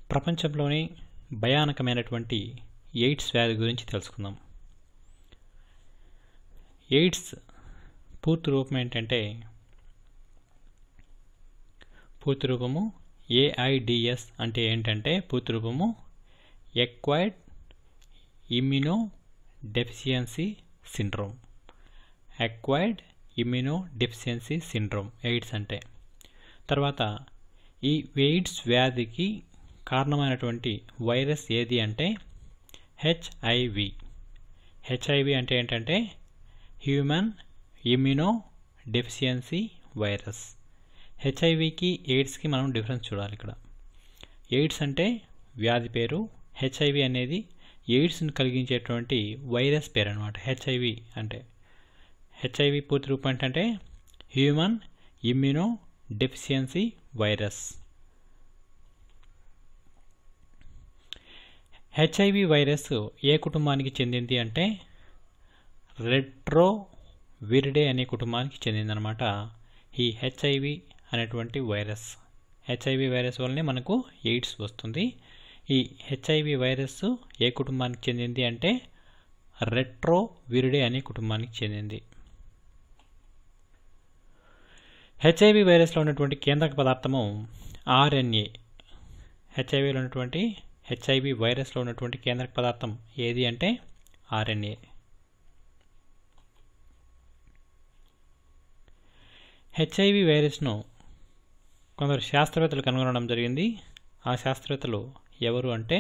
ప్రపంచంలోని భయానకమైనటువంటి ఎయిడ్స్ వ్యాధి గురించి తెలుసుకుందాం ఎయిడ్స్ పూర్తి రూపం ఏంటంటే పూర్తి రూపము ఏఐడిఎస్ అంటే ఏంటంటే పూర్తి రూపము acquired immunodeficiency syndrome acquired immunodeficiency syndrome AIDS అంటే తర్వాత ఈ ఎయిడ్స్ వ్యాధికి కారణమైనటువంటి వైరస్ ఏది అంటే హెచ్ఐవి హెచ్ఐవి అంటే ఏంటంటే హ్యూమన్ ఇమ్యూనో డెఫిషియన్సీ వైరస్ హెచ్ఐవికి ఎయిడ్స్కి మనం డిఫరెన్స్ చూడాలి ఇక్కడ ఎయిడ్స్ అంటే వ్యాధి పేరు హెచ్ఐవి అనేది ఎయిడ్స్ని కలిగించేటువంటి వైరస్ పేరు అనమాట హెచ్ఐవి అంటే హెచ్ఐవి పూర్తి రూపం ఏంటంటే human immunodeficiency virus HIV virus ఏ కుటుంబానికి చెందింది అంటే రెట్రో విరిడే అనే కుటుంబానికి చెందిందనమాట ఈ హెచ్ఐవి అనేటువంటి వైరస్ హెచ్ఐవి వైరస్ వల్లనే మనకు ఎయిడ్స్ వస్తుంది ఈ హెచ్ఐవి వైరస్ ఏ కుటుంబానికి చెందింది అంటే రెట్రో విరిడే అనే కుటుంబానికి చెందింది హెచ్ఐవి వైరస్లో ఉన్నటువంటి కేంద్రక పదార్థము ఆర్ఎన్ఏ హెచ్ఐవిలో ఉన్నటువంటి హెచ్ఐవి వైరస్లో ఉన్నటువంటి కేంద్రక పదార్థం ఏది అంటే ఆర్ఎన్ఏ హెచ్ఐవి వైరస్ను కొందరు శాస్త్రవేత్తలు కనుగొనడం జరిగింది ఆ శాస్త్రవేత్తలు ఎవరు అంటే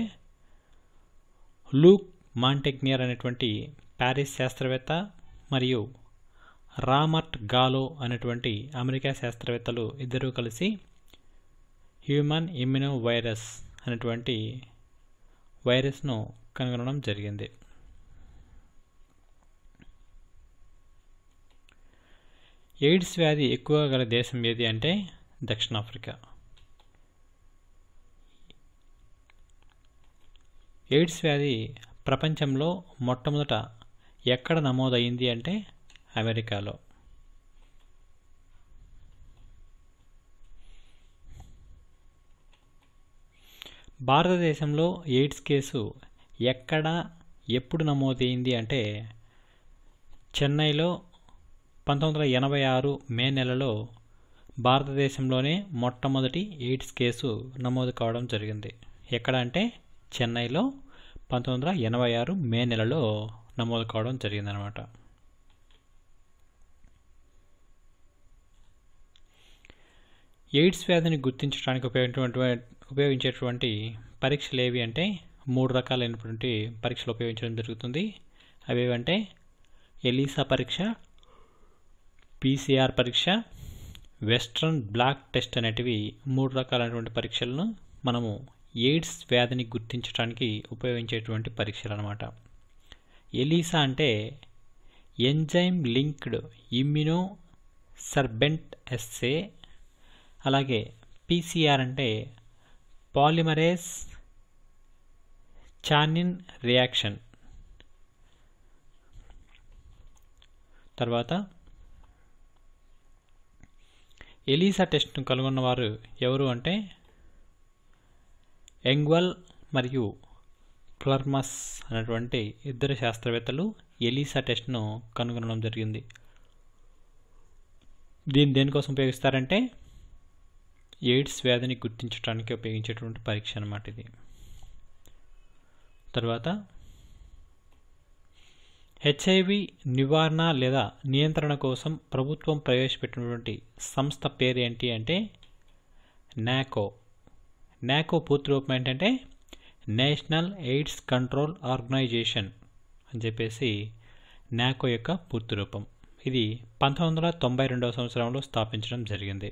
లూక్ మాంటెగ్నియర్ అనేటువంటి ప్యారిస్ శాస్త్రవేత్త మరియు రామర్ట్ గాలో అనేటువంటి అమెరికా శాస్త్రవేత్తలు ఇద్దరూ కలిసి హ్యూమన్ ఇమ్యూనో వైరస్ అనేటువంటి వైరస్ను కనుగొనడం జరిగింది ఎయిడ్స్ వ్యాధి ఎక్కువగా గల దేశం ఏది అంటే దక్షిణాఫ్రికా ఎయిడ్స్ వ్యాధి ప్రపంచంలో మొట్టమొదట ఎక్కడ నమోదైంది అంటే అమెరికాలో భారతదేశంలో ఎయిడ్స్ కేసు ఎక్కడ ఎప్పుడు నమోదైంది అంటే చెన్నైలో పంతొమ్మిది వందల ఎనభై ఆరు మే నెలలో భారతదేశంలోనే మొట్టమొదటి ఎయిడ్స్ కేసు నమోదు కావడం జరిగింది ఎక్కడ అంటే చెన్నైలో పంతొమ్మిది వందల ఎనభై ఆరు మే నెలలో నమోదు కావడం జరిగిందనమాట ఎయిడ్స్ వ్యాధిని గుర్తించడానికి ఉపయోగించేటువంటి ఉపయోగించేటువంటి పరీక్షలు ఏవి అంటే మూడు రకాలైనటువంటి పరీక్షలు ఉపయోగించడం జరుగుతుంది అవి ఏవంటే ఎలీసా పరీక్ష పీసీఆర్ పరీక్ష వెస్ట్రన్ బ్లాక్ టెస్ట్ అనేటివి మూడు రకాలైనటువంటి పరీక్షలను మనము ఎయిడ్స్ వ్యాధిని గుర్తించడానికి ఉపయోగించేటువంటి పరీక్షలు అనమాట ఎలీసా అంటే enzyme linked immunosorbent assay అలాగే పీసీఆర్ అంటే పాలిమరేస్ చానిన్ రియాక్షన్ తర్వాత ఎలీసా టెస్ట్ను కనుగొన్నవారు ఎవరు అంటే ఎంగ్వల్ మరియు ప్లర్మస్ అనేటువంటి ఇద్దరు శాస్త్రవేత్తలు ఎలీసా టెస్ట్ను కనుగొనడం జరిగింది దీన్ని దేనికోసం ఉపయోగిస్తారంటే ఎయిడ్స్ వ్యాధిని గుర్తించడానికి ఉపయోగించేటువంటి పరీక్ష అన్నమాట ఇది తర్వాత హెచ్ఐవి నివారణ లేదా నియంత్రణ కోసం ప్రభుత్వం ప్రవేశపెట్టినటువంటి సంస్థ పేరు ఏంటి అంటే నాకో నాకో పూర్తి రూపం ఏంటంటే నేషనల్ ఎయిడ్స్ కంట్రోల్ ఆర్గనైజేషన్ అని చెప్పేసి నాకో యొక్క పూర్తి రూపం ఇది పంతొమ్మిది వందల తొంభై రెండవ సంవత్సరంలో స్థాపించడం జరిగింది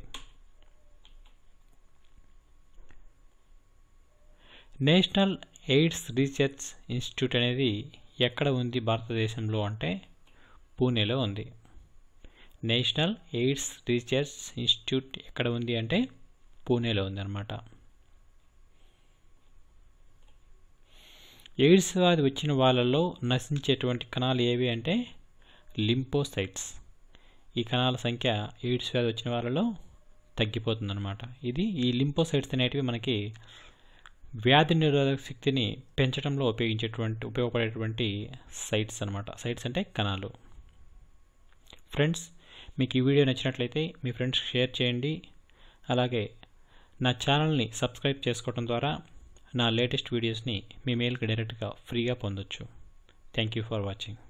నేషనల్ ఎయిడ్స్ రీసెర్చ్ ఇన్స్టిట్యూట్ అనేది ఎక్కడ ఉంది భారతదేశంలో అంటే పూణేలో ఉంది నేషనల్ ఎయిడ్స్ రీసెర్చ్ ఇన్స్టిట్యూట్ ఎక్కడ ఉంది అంటే పూణేలో ఉంది అనమాట ఎయిడ్స్ వ్యాధి వచ్చిన వాళ్ళలో నశించేటువంటి కణాలు ఏవి అంటే లింపోసైట్స్ ఈ కణాల సంఖ్య ఎయిడ్స్ వ్యాధి వచ్చిన వాళ్ళలో తగ్గిపోతుందన్నమాట ఇది ఈ లింపోసైట్స్ అనేటివి మనకి వ్యాధి నిరోధక శక్తిని పెంచడంలో ఉపయోగించేటువంటి ఉపయోగపడేటువంటి సైట్స్ అనమాట సైట్స్ అంటే కణాలు ఫ్రెండ్స్ మీకు ఈ వీడియో నచ్చినట్లయితే మీ ఫ్రెండ్స్ షేర్ చేయండి అలాగే నా ఛానల్ని సబ్స్క్రైబ్ చేసుకోవడం ద్వారా నా లేటెస్ట్ వీడియోస్ని మీ మెయిల్కి డైరెక్ట్గా ఫ్రీగా పొందొచ్చు థ్యాంక్ యూ ఫర్ వాచింగ్